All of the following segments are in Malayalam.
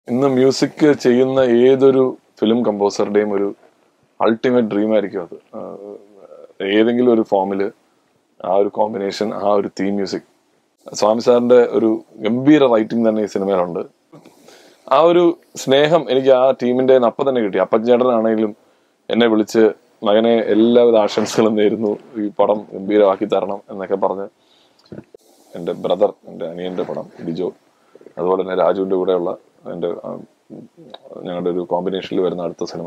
ഇന്ന് മ്യൂസിക് ചെയ്യുന്ന ഏതൊരു ഫിലിം കമ്പോസറുടെയും ഒരു അൾട്ടിമേറ്റ് ഡ്രീം ആയിരിക്കും അത് ആഹ് ഏതെങ്കിലും ഒരു ഫോമിൽ ആ ഒരു കോമ്പിനേഷൻ ആ ഒരു തീം മ്യൂസിക് സ്വാമി സാറിന്റെ ഒരു ഗംഭീര റൈറ്റിംഗ് തന്നെ ഈ സിനിമയിലുണ്ട് ആ ഒരു സ്നേഹം എനിക്ക് ആ ടീമിന്റെ അപ്പം തന്നെ കിട്ടി അപ്പൻ ചേട്ടനാണെങ്കിലും എന്നെ വിളിച്ച് മകനെ എല്ലാവിധ ആശംസകളും നേരുന്നു ഈ പടം ഗംഭീരമാക്കി തരണം എന്നൊക്കെ പറഞ്ഞ് എൻ്റെ ബ്രദർ എൻ്റെ അനിയൻ്റെ പടം ഡിജോ അതുപോലെ തന്നെ രാജുവിൻ്റെ കൂടെയുള്ള എൻ്റെ ആ, ഞങ്ങളുടെ ഒരു കോമ്പിനേഷനിൽ വരുന്ന അടുത്ത സിനിമ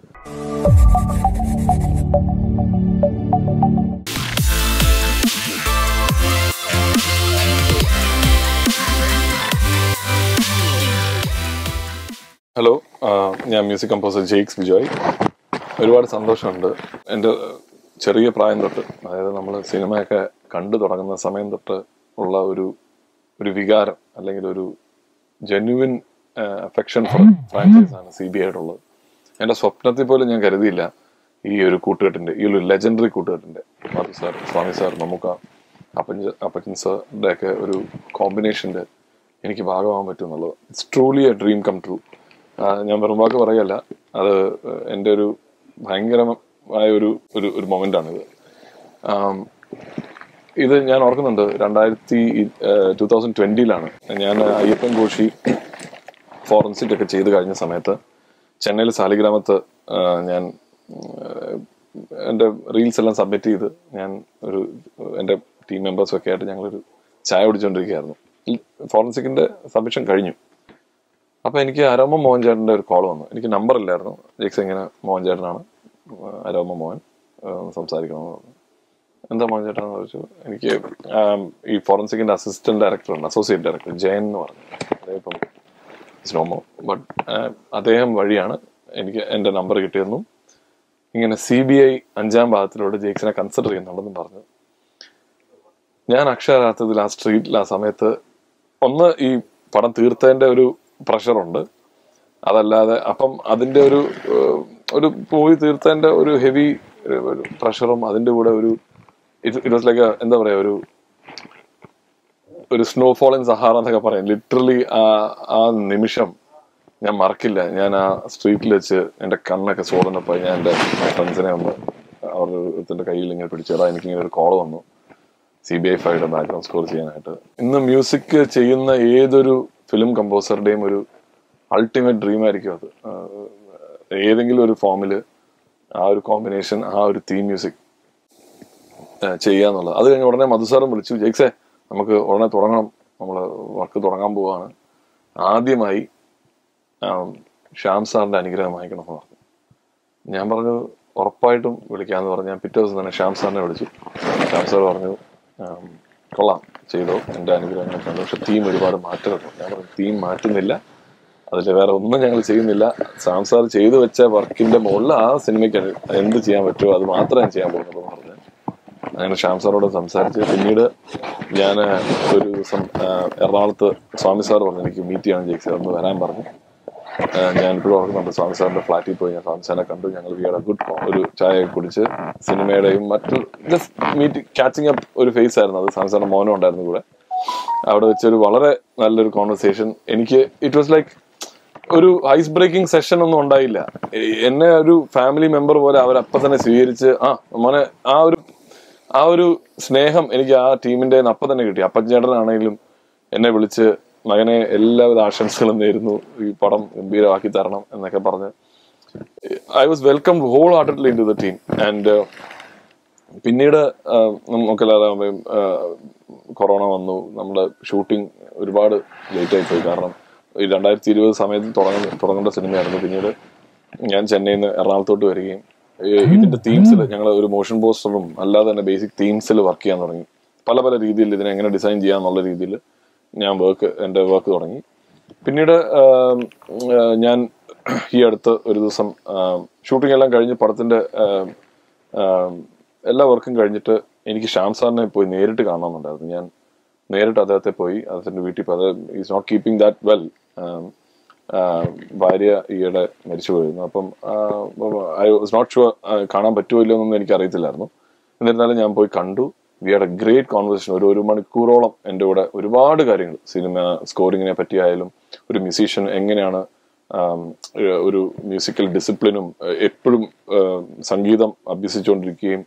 ഹലോ ആ, ഞാൻ മ്യൂസിക് കമ്പോസർ ജെയ്ക്സ് വിജോയ് ഒരുപാട് സന്തോഷമുണ്ട് എൻ്റെ ചെറിയ പ്രായം തൊട്ട് അതായത് നമ്മൾ സിനിമയൊക്കെ കണ്ടു തുടങ്ങുന്ന സമയം തൊട്ട് ഉള്ള ഒരു ഒരു വികാരം അല്ലെങ്കിൽ ഒരു ജെന്യുവിൻ അഫെക്ഷൻ ഫോർ ഫ്രാഞ്ചൈസ് ആണ് സി ബി ആയിട്ടുള്ളത് എൻ്റെ സ്വപ്നത്തിൽ പോലും ഞാൻ കരുതിയില്ല ഈ ഒരു കൂട്ടുകെട്ടിൻ്റെ ഈ ഒരു ലെജൻഡറി കൂട്ടുകെട്ടിൻ്റെ മധു സാർ സ്വാമി സാർ മമ്മൂക്ക അപ്പൻ അപ്പച്ചൻ സാറിൻ്റെ ഒക്കെ ഒരു കോമ്പിനേഷൻ്റെ എനിക്ക് ഭാഗമാകാൻ പറ്റും എന്നുള്ളത് it's truly a dream come true ഞാൻ വെറും വാക്ക് പറയല്ല അത് എൻ്റെ ഒരു ഭയങ്കരമായ ഒരു ഒരു ഒരു മൊമെൻ്റ് ആണിത് ആം, ഇത് ഞാൻ ഓർക്കുന്നുണ്ട് രണ്ടായിരത്തി ടൂ തൗസൻഡ് ട്വന്റിയിലാണ് ഞാൻ അയ്യപ്പൻ ഘോഷി ഫോറൻസിക് ഒക്കെ ചെയ്ത് കഴിഞ്ഞ സമയത്ത് ചെന്നൈയിൽ സാലിഗ്രാമത്ത് ആ, ഞാൻ ഉം, എൻ്റെ റീൽസ് എല്ലാം സബ്മിറ്റ് ചെയ്ത് ഞാൻ ഒരു എൻ്റെ ടീം മെമ്പേഴ്സും ഒക്കെ ആയിട്ട് ഞങ്ങളൊരു ചായ കുടിച്ചുകൊണ്ടിരിക്കുകയായിരുന്നു ഫോറൻസിക്കിന്റെ സബ്മിഷൻ കഴിഞ്ഞു അപ്പൊ എനിക്ക് അരോമ മോഹൻ ചേട്ടന്റെ ഒരു കോൾ വന്നു എനിക്ക് നമ്പർ ഇല്ലായിരുന്നു ജെക്സ് ഇങ്ങനെ മോഹൻ ചേട്ടനാണ് അരോമ മോഹൻ ആ, സംസാരിക്കണമെന്ന് പറഞ്ഞു എന്താ മോഹൻ ചേട്ടൻ ചോദിച്ചു എനിക്ക് ആം, ഈ ഫോറൻസിക്കിന്റെ അസിസ്റ്റന്റ് ഡയറക്ടർ ഉണ്ട് അസോസിയേറ്റ് ഡയറക്ടർ ജയൻ എന്ന് പറഞ്ഞു അദ്ദേഹം ഇപ്പം സ്നോമോ ബട്ട് അദ്ദേഹം വഴിയാണ് എനിക്ക് എൻ്റെ നമ്പർ കിട്ടിയതെന്നും ഇങ്ങനെ സി ബി ഐ അഞ്ചാം ഭാഗത്തിലൂടെ ജെയ്ക്സിനെ കൺസിഡർ ചെയ്യുന്നുണ്ടെന്നും പറഞ്ഞു ഞാൻ അക്ഷരാർത്ഥത്തിൽ ആ സ്ട്രീറ്റിൽ ആ സമയത്ത് ഒന്ന് ഈ പടം തീർത്തതിന്റെ ഒരു പ്രഷറുണ്ട് അതല്ലാതെ അപ്പം അതിന്റെ ഒരു ഏഹ്, ഒരു പോയി തീർത്തതിന്റെ ഒരു ഹെവി ഒരു പ്രഷറും അതിന്റെ കൂടെ ഒരു ഇറ്റ് വാസ് ലൈക്ക് എന്താ പറയാ ഒരു ഒരു സ്നോഫോൾ ഇൻ സഹാറ എന്നൊക്കെ പറയും ലിറ്ററലി ആ ആ നിമിഷം ഞാൻ മറക്കില്ല ഞാൻ ആ സ്ട്രീറ്റിൽ വെച്ച് എൻ്റെ കണ്ണൊക്കെ സോടുന്നപ്പോൾ ഞാൻ എൻ്റെ ഫ്രണ്ട്സിനെ ഒന്ന് അവരുടെ ഒരുത്തൻ്റെ കയ്യിൽ ഇങ്ങനെ പിടിച്ചതാ എനിക്കിങ്ങനെ ഒരു കോൾ വന്നു സി ബി ഐ ഫൈയുടെ ബാക്ക്ഗ്രൗണ്ട് സ്കോർ ചെയ്യാനായിട്ട് ഇന്ന് മ്യൂസിക് ചെയ്യുന്ന ഏതൊരു ഫിലിം കമ്പോസറുടെയും ഒരു അൾട്ടിമേറ്റ് ഡ്രീം ആയിരിക്കും അത് ആഹ് ഏതെങ്കിലും ഒരു ഫോമിൽ ആ ഒരു കോമ്പിനേഷൻ ആ ഒരു തീം മ്യൂസിക് ചെയ്യാന്നുള്ളത് അത് കഴിഞ്ഞ് ഉടനെ മധുസാറും വിളിച്ചു ജെയ്ക്സേ നമുക്ക് ഉടനെ തുടങ്ങണം നമ്മൾ വർക്ക് തുടങ്ങാൻ പോവാണ് ആദ്യമായി ആം, ശ്യാം സാറിന്റെ അനുഗ്രഹം വാങ്ങിക്കണമെന്ന് പറഞ്ഞു ഞാൻ പറഞ്ഞു ഉറപ്പായിട്ടും വിളിക്കാന്ന് പറഞ്ഞു ഞാൻ പിറ്റേ ദിവസം തന്നെ ശ്യാം സാറിനെ വിളിച്ചു ശ്യാം സാർ പറഞ്ഞു ആം, കൊള്ളാം ചെയ്തോ എൻ്റെ അനുഗ്രഹങ്ങളൊക്കെ ഉണ്ട് പക്ഷെ തീം ഒരുപാട് മാറ്റമുണ്ട് ഞാൻ പറഞ്ഞു തീം മാറ്റുന്നില്ല അതിൽ വേറെ ഒന്നും ഞങ്ങൾ ചെയ്യുന്നില്ല ശ്യാം സാർ ചെയ്തു വെച്ച വർക്കിന്റെ മുകളിൽ ആ സിനിമയ്ക്ക് എന്ത് ചെയ്യാൻ പറ്റുമോ അത് മാത്രമേ ഞാൻ ചെയ്യാൻ പോകുന്നുള്ളൂ എന്ന് പറഞ്ഞു അങ്ങനെ ശ്യാം സാറോട് സംസാരിച്ച് പിന്നീട് ഞാൻ ഒരു ദിവസം ആ, എറണാകുളത്ത് സ്വാമി സാർ പറഞ്ഞു എനിക്ക് മീറ്റ് ചെയ്യണം ജയിച്ചത് ഒന്ന് വരാൻ പറഞ്ഞു ആ, ഞാൻ ഇപ്പോഴും ഓർക്കുന്നുണ്ട് സ്വാമി സാറിന്റെ ഫ്ലാറ്റിൽ പോയി ഞാൻ സ്വാമി സാറിനെ കണ്ടു ഞങ്ങൾ വിയുടെ ഗുഡ് ഒരു ചായ കുടിച്ച് സിനിമയുടെയും മറ്റു ജസ്റ്റ് മീറ്റ് കാച്ചിങ് അപ്പ് ഒരു ഫേസ് ആയിരുന്നു അത് സ്വാമി സാറിന്റെ മോനും ഉണ്ടായിരുന്നു കൂടെ അവിടെ വെച്ചൊരു വളരെ നല്ലൊരു കോൺവെർസേഷൻ എനിക്ക് ഇറ്റ് വാസ് ലൈക്ക് ഒരു ഐസ് ബ്രേക്കിംഗ് സെഷൻ ഒന്നും ഉണ്ടായില്ല എ- എന്നെ ഒരു ഫാമിലി മെമ്പർ പോലെ അവരപ്പം തന്നെ സ്വീകരിച്ച് ആ മോനെ ആ ഒരു ആ ഒരു സ്നേഹം എനിക്ക് ആ ടീമിന്റെ അപ്പം തന്നെ കിട്ടി അപ്പൻ ചേട്ടനാണെങ്കിലും എന്നെ വിളിച്ച് മകനെ എല്ലാവിധ ആശംസകളും നേരുന്നു ഈ പടം ഗംഭീരമാക്കി തരണം എന്നൊക്കെ പറഞ്ഞ് I was welcome wholeheartedly into the team and പിന്നീട് ആഹ്, നമുക്കെല്ലാവരും കൊറോണ വന്നു നമ്മുടെ ഷൂട്ടിംഗ് ഒരുപാട് ലേറ്റ് ആയി പോയി കാരണം ഈ രണ്ടായിരത്തി ഇരുപത് സമയത്ത് തുടങ്ങുന്ന തുടങ്ങേണ്ട സിനിമയായിരുന്നു പിന്നീട് ഞാൻ ചെന്നൈയിൽ നിന്ന് എറണാകുളത്തോട്ട് വരികയും ഈ ഇതിന്റെ തീംസിൽ ഞങ്ങൾ ഒരു മോഷൻ പോസ്റ്ററും അല്ലാതെ തന്നെ ബേസിക് തീംസിൽ വർക്ക് ചെയ്യാൻ തുടങ്ങി പല പല രീതിയിൽ ഇതിനെ എങ്ങനെ ഡിസൈൻ ചെയ്യാന്നുള്ള രീതിയിൽ ഞാൻ വർക്ക് എൻ്റെ വർക്ക് തുടങ്ങി പിന്നീട് ആം, ആ, ഞാൻ ഈ അടുത്ത് ഒരു ദിവസം ഷൂട്ടിംഗ് എല്ലാം കഴിഞ്ഞ് പടത്തിന്റെ ആം, ആം, എല്ലാ വർക്കും കഴിഞ്ഞിട്ട് എനിക്ക് ശ്യാം സാറിനെ പോയി നേരിട്ട് കാണണമെന്നുണ്ടായിരുന്നു ഞാൻ നേരിട്ട് അദ്ദേഹത്തെ പോയി അദ്ദേഹത്തിന്റെ വീട്ടിൽ പോയി അത് is not keeping that well ഭാര്യ ഈയിടെ മരിച്ചു പോയിരുന്നു അപ്പം ഐ വാസ് നോട്ട് ഷുവർ കാണാൻ പറ്റുമോ ഇല്ലയോ എന്നൊന്നും എനിക്ക് അറിയത്തില്ലായിരുന്നു എന്നിരുന്നാലും ഞാൻ പോയി കണ്ടു we had a great conversation ഒരു ഒരു മണിക്കൂറോളം എൻ്റെ കൂടെ ഒരുപാട് കാര്യങ്ങൾ സിനിമ സ്കോറിങ്ങിനെ പറ്റിയായാലും ഒരു മ്യൂസീഷ്യൻ എങ്ങനെയാണ് ആം, ഏഹ് ഒരു മ്യൂസിക്കൽ ഡിസിപ്ലിനും എപ്പോഴും സംഗീതം അഭ്യസിച്ചുകൊണ്ടിരിക്കുകയും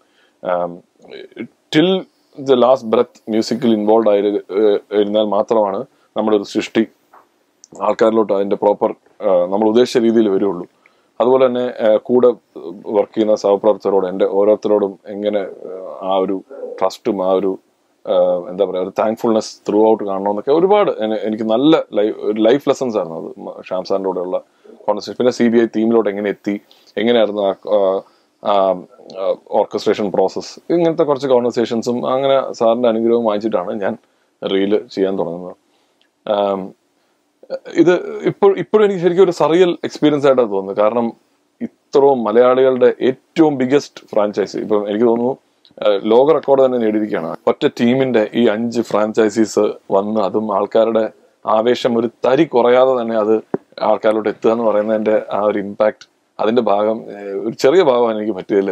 ടിൽ ദ ലാസ്റ്റ് ബ്രത്ത് മ്യൂസിക്കിൽ ഇൻവോൾവ് ആയി ഇരുന്നാൽ മാത്രമാണ് നമ്മുടെ ഒരു സൃഷ്ടി ആൾക്കാരിലോട്ട് അതിന്റെ പ്രോപ്പർ നമ്മൾ ഉദ്ദേശിച്ച രീതിയിൽ വരുള്ളൂ അതുപോലെ തന്നെ ആ, കൂടെ വർക്ക് ചെയ്യുന്ന സഹപ്രവർത്തകരോട് എൻ്റെ ഓരോരുത്തരോടും എങ്ങനെ ആ, ആ ഒരു ട്രസ്റ്റും ആ ഒരു ആ, എന്താ പറയുക ഒരു താങ്ക്ഫുൾനെസ് ത്രൂ ഔട്ട് കാണണമെന്നൊക്കെ ഒരുപാട് എന്നെ- എനിക്ക് നല്ല ലൈഫ് ലെസൺസ് ആയിരുന്നു അത് മ- ഷ്യാം സാറിൻ്റെ കൂടെയുള്ള കോൺവെർസേഷൻ പിന്നെ സി ബി ഐ ടീമിലോട്ട് എങ്ങനെ എത്തി എങ്ങനെയായിരുന്നു ആ ഓർക്കസ്ട്രേഷൻ പ്രോസസ്സ് ഇങ്ങനത്തെ കുറച്ച് കോൺവെർസേഷൻസും അങ്ങനെ സാറിന്റെ അനുഗ്രഹവും വാങ്ങിച്ചിട്ടാണ് ഞാൻ റീല് ചെയ്യാൻ തുടങ്ങുന്നത് ആം, ഇത് ഇപ്പോൾ ഇപ്പോഴും എനിക്ക് ശരിക്കും ഒരു സറിയൽ എക്സ്പീരിയൻസ് ആയിട്ടാണ് തോന്നുന്നത് കാരണം ഇത്രയും മലയാളികളുടെ ഏറ്റവും ബിഗസ്റ്റ് ഫ്രാഞ്ചൈസി ഇപ്പം എനിക്ക് തോന്നുന്നു ആ, ലോക റെക്കോർഡ് തന്നെ നേടിയിരിക്കുകയാണ് ഒറ്റ ടീമിന്റെ ഈ അഞ്ച് ഫ്രാഞ്ചൈസീസ് വന്ന് അതും ആൾക്കാരുടെ ആവേശം ഒരു തരി കുറയാതെ തന്നെ അത് ആൾക്കാരിലോട്ട് എത്തുക എന്ന് പറയുന്നതിന്റെ ആ ഒരു ഇമ്പാക്ട് അതിന്റെ ഭാഗം ഏഹ്, ഒരു ചെറിയ ഭാഗമാണ് എനിക്ക് പറ്റിയതിൽ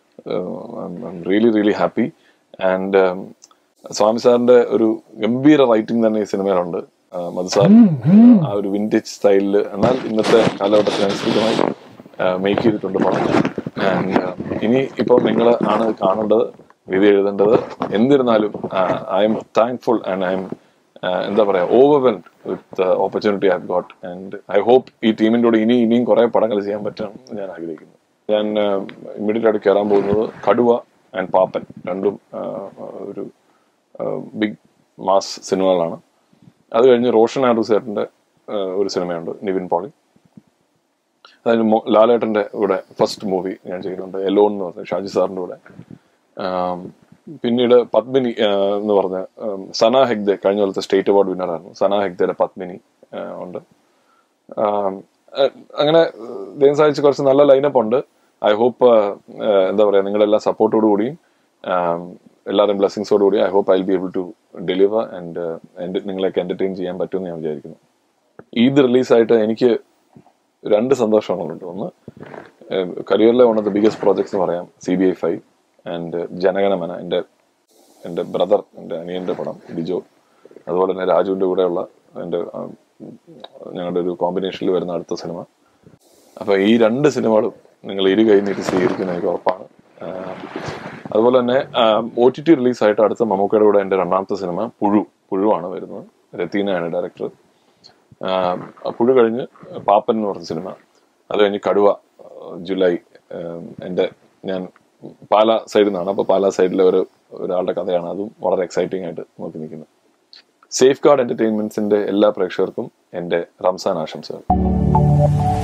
really really happy and Swami സാറിന്റെ ഒരു ഗംഭീര റൈറ്റിംഗ് തന്നെ ഈ സിനിമയിലുണ്ട് ആ, മധു സാർ ആ ഒരു വിന്റേജ് സ്റ്റൈലിൽ എന്നാൽ ഇന്നത്തെ കാലഘട്ടത്തിന് അനുസൃതമായി മേക്ക് ചെയ്തിട്ടുണ്ട് പടം ആൻഡ് ഇനി ഇപ്പോൾ നിങ്ങൾ ആണ് കാണേണ്ടത് വിധി എഴുതേണ്ടത് എന്നിരുന്നാലും I'm thankful and I'm എന്താ പറയാ overwhelmed with opportunity I got and I hope ഈ ടീമിൻ്റെ കൂടെ ഇനി ഇനിയും കുറെ പടങ്ങൾ ചെയ്യാൻ പറ്റുമെന്ന് ഞാൻ ആഗ്രഹിക്കുന്നു ഞാൻ ഇമ്മീഡിയറ്റ് ആയിട്ട് കയറാൻ പോകുന്നത് കടുവ ആൻഡ് പാപ്പൻ രണ്ടും ആ, ഒരു ബിഗ് മാസ് സിനിമകളാണ് അത് കഴിഞ്ഞ് റോഷൻ ആൻഡ്രൂസ് ചേട്ടൻ്റെ ഒരു സിനിമയുണ്ട് നിവിൻ പോളി അതായത് മോ- ലാലേട്ടന്റെ കൂടെ ഫസ്റ്റ് മൂവി ഞാൻ ചെയ്യുന്നുണ്ട് എലോൺ എന്ന് പറഞ്ഞ ഷാജി സാറിന്റെ കൂടെ ആം, പിന്നീട് പത്മിനി ആ, എന്ന് പറഞ്ഞ ആം, സന ഹെഗ്ദെ കഴിഞ്ഞ പോലത്തെ സ്റ്റേറ്റ് അവാർഡ് വിന്നറായിരുന്നു സന ഹെഗ്ദയുടെ പത്മിനി ആ, ഉണ്ട് ആം, ആ, അങ്ങനെ ദൈവം സഹായിച്ച് കുറച്ച് നല്ല ലൈനപ്പ് ഉണ്ട് ഐ ഹോപ്പ് എന്താ പറയാ നിങ്ങളെല്ലാം സപ്പോർട്ടോടു കൂടിയും ആം, എല്ലാവരും ബ്ലെസ്സിങ്സോടു കൂടി I hope I be able to deliver and നിങ്ങളെയൊക്കെ എന്റർടൈൻ ചെയ്യാൻ പറ്റുമെന്ന് ഞാൻ വിചാരിക്കുന്നു ഈദ് റിലീസായിട്ട് എനിക്ക് രണ്ട് സന്തോഷങ്ങളുണ്ട് ഒന്ന് കരിയറിലെ one of the biggest projects എന്ന് പറയാം C B I five and Jana Gana Mana എൻ്റെ എൻ്റെ ബ്രദർ എൻ്റെ അനിയൻ്റെ പടം ബിജോ അതുപോലെ തന്നെ രാജുവിൻ്റെ കൂടെയുള്ള എൻ്റെ ആ, ഞങ്ങളുടെ ഒരു കോമ്പിനേഷനിൽ വരുന്ന അടുത്ത സിനിമ അപ്പൊ ഈ രണ്ട് സിനിമകളും നിങ്ങൾ ഇരു കൈ നീട്ടി സ്വീകരിക്കുന്ന എനിക്ക് ഉറപ്പാണ് ആ, അതുപോലെ തന്നെ ഒ ടി ടി റിലീസായിട്ട് അടുത്ത മമ്മൂക്കയുടെ കൂടെ എൻ്റെ രണ്ടാമത്തെ സിനിമ പുഴു പുഴുവാണ് വരുന്നത് രത്തീനയാണ് ഡയറക്ടർ ആഹ് പുഴു കഴിഞ്ഞ് പാപ്പൻ എന്ന് പറഞ്ഞ സിനിമ അത് കഴിഞ്ഞ് കടുവ ആഹ് ജൂലൈ ആഹ് എൻ്റെ ഞാൻ പാല സൈഡിൽ നിന്നാണ് അപ്പോൾ പാല സൈഡിലെ ഒരു ഒരാളുടെ കഥയാണ് അതും വളരെ എക്സൈറ്റിംഗ് ആയിട്ട് നോക്കി നിൽക്കുന്നത് സേഫ് ഗാർഡ് എന്റർടൈൻമെന്റ്സിന്റെ എല്ലാ പ്രേക്ഷകർക്കും എൻ്റെ റംസാൻ ആശംസകൾ